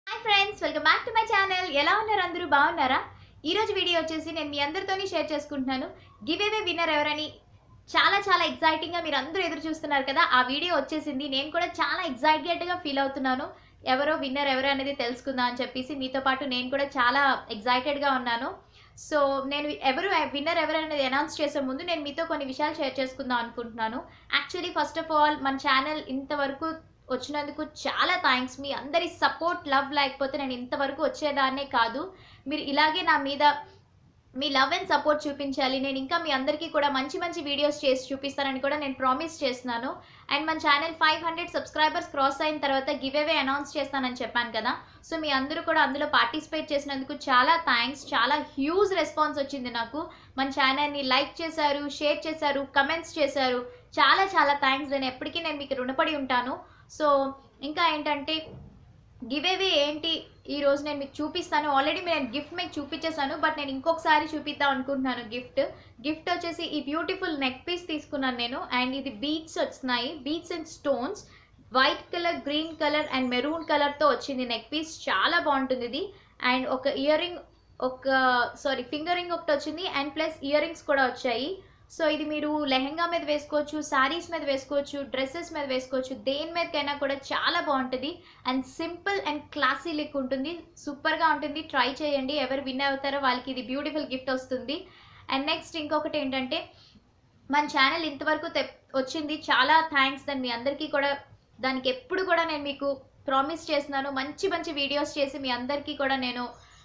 hi friends welcome back to my channel ఎలా ఉన్నారు అందరూ బాగున్నారా ఈ రోజు వీడియో వచ్చేసి నేను మీ అందరితోని షేర్ చేసుకుంటున్నాను గివ్ అవే విన్నర్ ఎవరని చాలా చాలా ఎగ్జైటింగ్గా మీరు అందరూ ఎదురు చూస్తున్నారు కదా ఆ వీడియో వచ్చేసింది నేను కూడా చాలా ఎగ్జైటెడ్గా ఫీల్ అవుతున్నాను ఎవరో విన్నర్ ఎవరు అనేది తెలుసుకుందాం అని చెప్పేసి మీతో పాటు నేను కూడా చాలా ఎగ్జైటెడ్గా ఉన్నాను సో నేను ఎవరు విన్నర్ ఎవరు అనేది అనౌన్స్ చేసే ముందు నేను మీతో కొన్ని విషయాలు షేర్ చేసుకుందాం అనుకుంటున్నాను యాక్చువల్లీ ఫస్ట్ ఆఫ్ ఆల్ మన ఛానల్ ఇంతవరకు వచ్చినందుకు చాలా థ్యాంక్స్ మీ అందరి సపోర్ట్ లవ్ లేకపోతే నేను ఇంతవరకు వచ్చేదాన్నే కాదు మీరు ఇలాగే నా మీద మీ లవ్ అండ్ సపోర్ట్ చూపించాలి నేను ఇంకా మీ అందరికీ కూడా మంచి మంచి వీడియోస్ చేసి చూపిస్తానని కూడా నేను ప్రామిస్ చేస్తున్నాను అండ్ మన channel five hundred subscribers cross అయిన తర్వాత గివ్ అవే అనౌన్స్ చేస్తానని చెప్పాను కదా సో మీ అందరూ కూడా అందులో పార్టిసిపేట్ చేసినందుకు చాలా థ్యాంక్స్ చాలా హ్యూజ్ రెస్పాన్స్ వచ్చింది నాకు మన ఛానల్ని లైక్ చేశారు షేర్ చేశారు కమెంట్స్ చేశారు చాలా చాలా థ్యాంక్స్ నేను ఎప్పటికీ నేను మీకు రుణపడి ఉంటాను సో ఇంకా ఏంటంటే గివ్ అవే ఏంటి ఈ రోజు నేను మీకు చూపిస్తాను ఆల్రెడీ నేను గిఫ్ట్ మీకు చూపించేసాను బట్ నేను ఇంకొకసారి చూపిద్దాం అనుకుంటున్నాను గిఫ్ట్ గిఫ్ట్ వచ్చేసి ఈ బ్యూటిఫుల్ నెక్ పీస్ తీసుకున్నాను నేను అండ్ ఇది బీట్స్ వచ్చినాయి beads and stones white colour green colour and maroon కలర్తో వచ్చింది నెక్ పీస్ చాలా బాగుంటుంది ఇది అండ్ ఒక ఇయర్ రింగ్ ఒక సారీ ఫింగర్ రింగ్ ఒకటి వచ్చింది అండ్ ప్లస్ ఇయర్ రింగ్స్ కూడా వచ్చాయి సో ఇది మీరు లెహెంగా మీద వేసుకోవచ్చు శారీస్ మీద వేసుకోవచ్చు డ్రెస్సెస్ మీద వేసుకోవచ్చు దేని మీదకైనా కూడా చాలా బాగుంటుంది and simple and classy look ఉంటుంది సూపర్గా ఉంటుంది ట్రై చేయండి ఎవరు విన్ అవుతారో వాళ్ళకి ఇది బ్యూటిఫుల్ గిఫ్ట్ వస్తుంది అండ్ నెక్స్ట్ ఇంకొకటి ఏంటంటే మన ఛానల్ ఇంతవరకు తె వచ్చింది చాలా థ్యాంక్స్ దాన్ని మీ అందరికీ కూడా దానికి ఎప్పుడు కూడా నేను మీకు ప్రామిస్ చేస్తున్నాను మంచి మంచి వీడియోస్ చేసి మీ అందరికీ కూడా నేను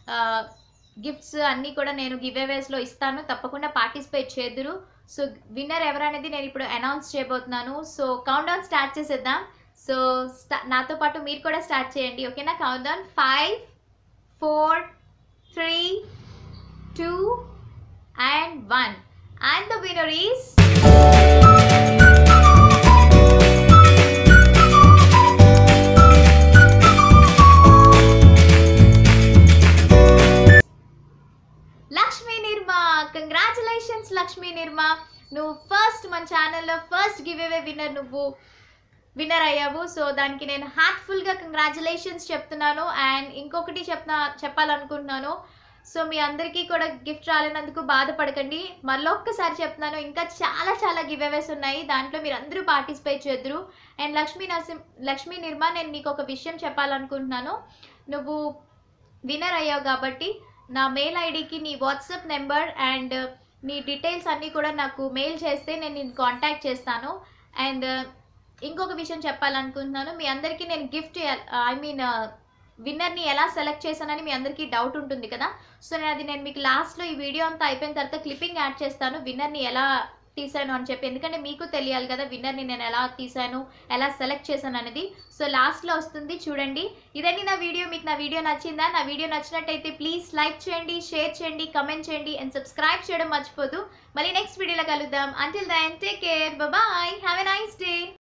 గిఫ్ట్స్ అన్నీ కూడా నేను గివ్ అవేస్లో ఇస్తాను తప్పకుండా పార్టిసిపేట్ చేద్దురు సో విన్నర్ ఎవరనేది నేను ఇప్పుడు అనౌన్స్ చేయబోతున్నాను సో కౌంట్ డౌన్ స్టార్ట్ చేసేద్దాం సో స్టా నాతో పాటు మీరు కూడా స్టార్ట్ చేయండి ఓకేనా count down five four three two and one and the winner is Lakshmi Nirma congratulations Lakshmi Nirma నువ్వు ఫస్ట్ మన ఛానల్లో ఫస్ట్ గివ్ అవే విన్నర్ నువ్వు విన్నర్ అయ్యావు సో దానికి నేను హార్ట్ఫుల్గా కంగ్రాచులేషన్స్ చెప్తున్నాను అండ్ ఇంకొకటి చెప్తా చెప్పాలనుకుంటున్నాను సో మీ అందరికీ కూడా గిఫ్ట్ రాలేనందుకు బాధపడకండి మళ్ళొక్కసారి చెప్తున్నాను ఇంకా చాలా చాలా గివ్ అవేస్ ఉన్నాయి దాంట్లో మీరు అందరూ పార్టిసిపేట్ చేద్దరు అండ్ లక్ష్మీ నరసింహ లక్ష్మీ నిర్మా నేను నీకు ఒక విషయం చెప్పాలనుకుంటున్నాను నువ్వు విన్నర్ అయ్యావు కాబట్టి నా మెయిల్ ఐడికి నీ వాట్సాప్ నెంబర్ అండ్ నీ డీటెయిల్స్ అన్నీ కూడా నాకు మెయిల్ చేస్తే నేను నేను కాంటాక్ట్ చేస్తాను అండ్ ఇంకొక విషయం చెప్పాలనుకుంటున్నాను మీ అందరికీ నేను గిఫ్ట్ ఐ మీన్ విన్నర్ని ఎలా సెలెక్ట్ చేశానని మీ అందరికీ డౌట్ ఉంటుంది కదా సో నేను అది నేను మీకు లాస్ట్లో ఈ వీడియో అంతా అయిపోయిన తర్వాత క్లిప్పింగ్ యాడ్ చేస్తాను విన్నర్ని ఎలా తీసాను అని చెప్పి ఎందుకంటే మీకు తెలియాలి కదా విన్నర్ని నేను ఎలా తీసాను ఎలా సెలెక్ట్ చేశాను అనేది సో లాస్ట్లో వస్తుంది చూడండి ఇదండి నా వీడియో మీకు నా వీడియో నచ్చిందా నా వీడియో నచ్చినట్టయితే ప్లీజ్ లైక్ చేయండి షేర్ చేయండి కమెంట్ చేయండి అండ్ సబ్స్క్రైబ్ చేయడం మర్చిపోదు మళ్ళీ నెక్స్ట్ వీడియోలో కలుద్దాం until then take care bye have a nice day